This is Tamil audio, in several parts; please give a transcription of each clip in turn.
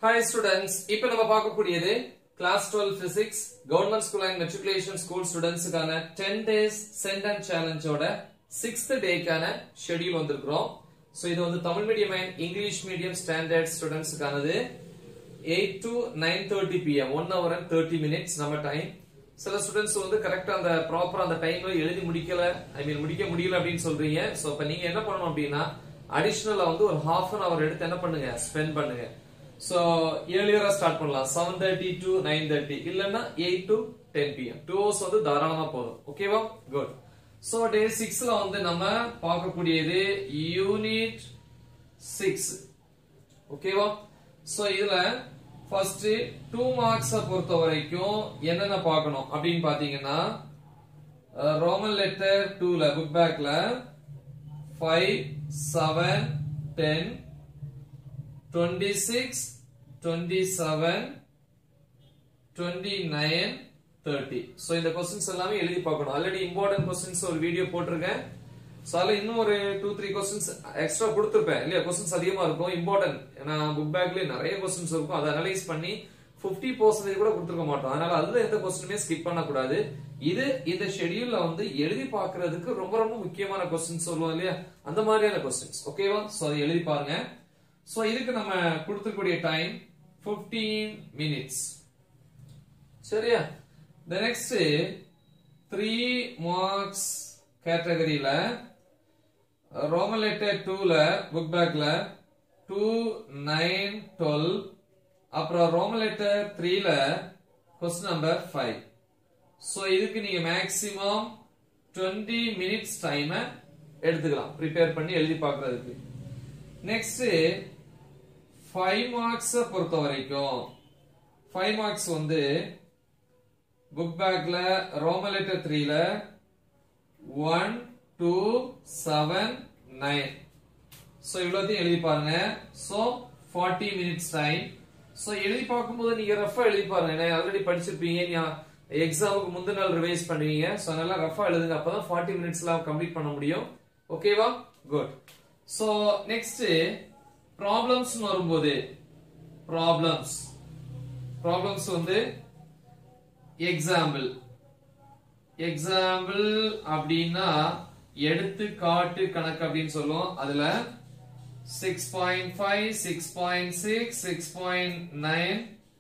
ஹாய் ஸ்டூடெண்ட்ஸ் இப்போ நம்ம பார்க்கக்கூடியது class twelve physics government school and matriculation school ஸ்டூடெண்ட்ஸுக்கான டென் டேஸ் சென்ட் அண்ட் சேலஞ்சோட சிக்ஸ்த் டேக்கான ஷெடியூல் வந்திருக்கிறோம் ஸோ இது வந்து Tamil medium and English medium standard ஸ்டூடெண்ட்ஸுக்கானது eight to nine thirty PM one hour and thirty minutes நம்ம டைம் சில ஸ்டூடெண்ட்ஸ் வந்து கரெக்டா அந்த ப்ராப்பரா அந்த டைம்ல எழுதி முடிக்கல ஐ மீன் முடிக்க முடியல அப்படின்னு சொல்றீங்க சோ இப்ப நீங்க என்ன பண்ணணும் அப்படின்னா அடிஷனலா வந்து ஒரு ஹாஃப் அன் அவர் எடுத்து என்ன பண்ணுங்க ஸ்பெண்ட் பண்ணுங்க சோ ஏர்லியரா ஸ்டார்ட் பண்ணலாம் seven thirty to nine thirty இல்லைன்னா eight to ten PM two hours வந்து தாராளமா போதும் ஓகேவா குட் சோ டே சிக்ஸ்ல வந்து நம்ம பார்க்கக்கூடியது யூனிட் சிக்ஸ் ஓகேவா சோ இதுல ஃபர்ஸ்ட் டூ மார்க்ஸ பொறுத்த வரைக்கும் என்னென்ன பார்க்கணும் அப்படின்னு பாத்தீங்கன்னா ரோமன் லெட்டர் டூல புக் பேக்ல five seven ten twenty six twenty seven twenty nine thirty so இந்த கொஸ்டின்ஸ் எல்லாமே எழுதி பார்க்கணும் ஆல்ரெடி இம்பார்ட்டன்ட் கொஸ்டின்ஸ் ஒரு வீடியோ போட்டிருக்கேன் ஸோ அதில் இன்னும் ஒரு டூ த்ரீ கொஸ்டின்ஸ் எக்ஸ்ட்ரா கொடுத்துருப்பேன் இல்லையா கொஸ்டின்ஸ் அதிகமாக இருக்கும் இம்பார்ட்டன்ட் ஏன்னா புக் பேக்லேயே நிறைய கொஸ்டின்ஸ் இருக்கும் அதை அனலைஸ் பண்ணி ஃபிஃப்டி பர்சன்டேஜ் கூட கொடுத்துருக்க மாட்டோம் அதனால அதுல எந்த கொஸ்டினுமே ஸ்கிப் பண்ணக்கூடாது இது இந்த ஷெடியூல்ல வந்து எழுதி பார்க்கிறதுக்கு ரொம்ப ரொம்ப முக்கியமான கொஸ்டின்ஸ் சொல்லுவோம் இல்லையா அந்த மாதிரியான கொஸ்டின்ஸ் ஓகேவா ஸோ அதை எழுதி பாருங்க ஸோ இதுக்கு நம்ம கொடுத்துக்கூடிய டைம் 15 மினிட்ஸ் சரியா த நெக்ஸ்ட் த்ரீ மார்க்ஸ் கேட்டகரியில ரோமன் லெட்டர் டூல புக் பேக்ல டூ நைன் டுவெல் அப்புறம் ரோமன் லெட்டர் த்ரீல கொஸ்டின் நம்பர் ஃபைவ் ஸோ இதுக்கு நீங்க மேக்சிமம் டுவெண்ட்டி மினிட்ஸ் டைம் எடுத்துக்கலாம் ப்ரிப்பேர் பண்ணி எழுதி பார்க்கறதுக்கு நெக்ஸ்ட் ஃபைவ் மார்க்ஸ் பொறுத்த வரைக்கும் ஃபைவ் மார்க்ஸ் வந்து புக் பேக்ல ரோமன் லெட்டர் த்ரீல one two seven nine so இவ்வளோத்தையும் எழுதி பாருங்க so forty minutes time so எழுதி பார்க்கும்போது நீங்க ரஃபா எழுதி பாருங்க ஏன்னா ஆல்ரெடி படிச்சிருப்பீங்க எக்ஸாமுக்கு முந்தின நாள் ரிவைஸ் பண்ணுவீங்க ஸோ அதனால ரஃபா எழுதுங்க அப்பதான் ஃபார்ட்டி மினிட்ஸ்ல கம்ப்ளீட் பண்ண முடியும் ஓகேவா குட் ஸோ நெக்ஸ்ட் ப்ராப்ளம்ஸ் வரும்போது ப்ராப்ளம்ஸ் ப்ராப்ளம்ஸ் வந்து எக்ஸாம்பிள் எக்ஸாம்பிள் அப்படின்னா எடுத்துக்காட்டு கணக்கு அப்படின்னு சொல்லுவோம் அதுல six point five six point six six point nine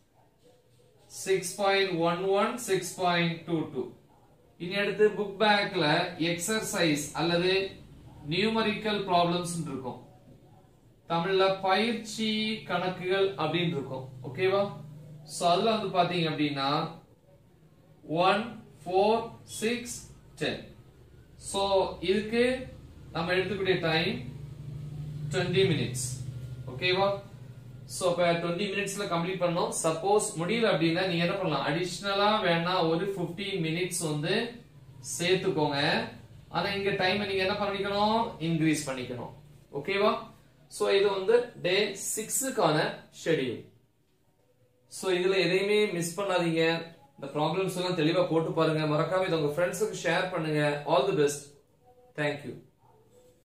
six point one one six point two two இனி அடுத்து புக் பேக்ல எக்ஸர்சைஸ் அல்லது நியூமரிக்கல் ப்ராப்ளம்ஸ் இருக்கும் தமிழ்ல பயிற்சி கணக்குகள் அப்படின்னு இருக்கும் ஓகேவா சோ அதுல வந்து பாத்தீங்க அப்படின்னா one four six ten so இதுக்கு நம்ம எடுத்துக்கூடிய டைம் டுவெண்ட்டி மினிட்ஸ் ஓகேவா ஸோ இப்போ டுவெண்ட்டி மினிட்ஸ்ல கம்ப்ளீட் பண்ணோம் சப்போஸ் முடியல அப்படின்னா நீங்க என்ன பண்ணலாம் அடிஷ்னலா வேணா ஒரு ஃபிஃப்டீன் மினிட்ஸ் வந்து சேர்த்துக்கோங்க ஆனா இங்க டைம் நீங்க என்ன பண்ணிக்கணும் இன்க்ரீஸ் பண்ணிக்கணும் ஓகேவா ஸோ இது வந்து டே சிக்ஸுக்கான ஷெடியூல் ஸோ இதுல எதையுமே மிஸ் பண்ணாதீங்க இந்த ப்ராப்ளம்ஸ் எல்லாம் தெளிவா போட்டு பாருங்க மறக்காம இதை உங்க ஃப்ரெண்ட்ஸுக்கு ஷேர் பண்ணுங்க ஆல் தி பெஸ்ட் தேங்க்யூ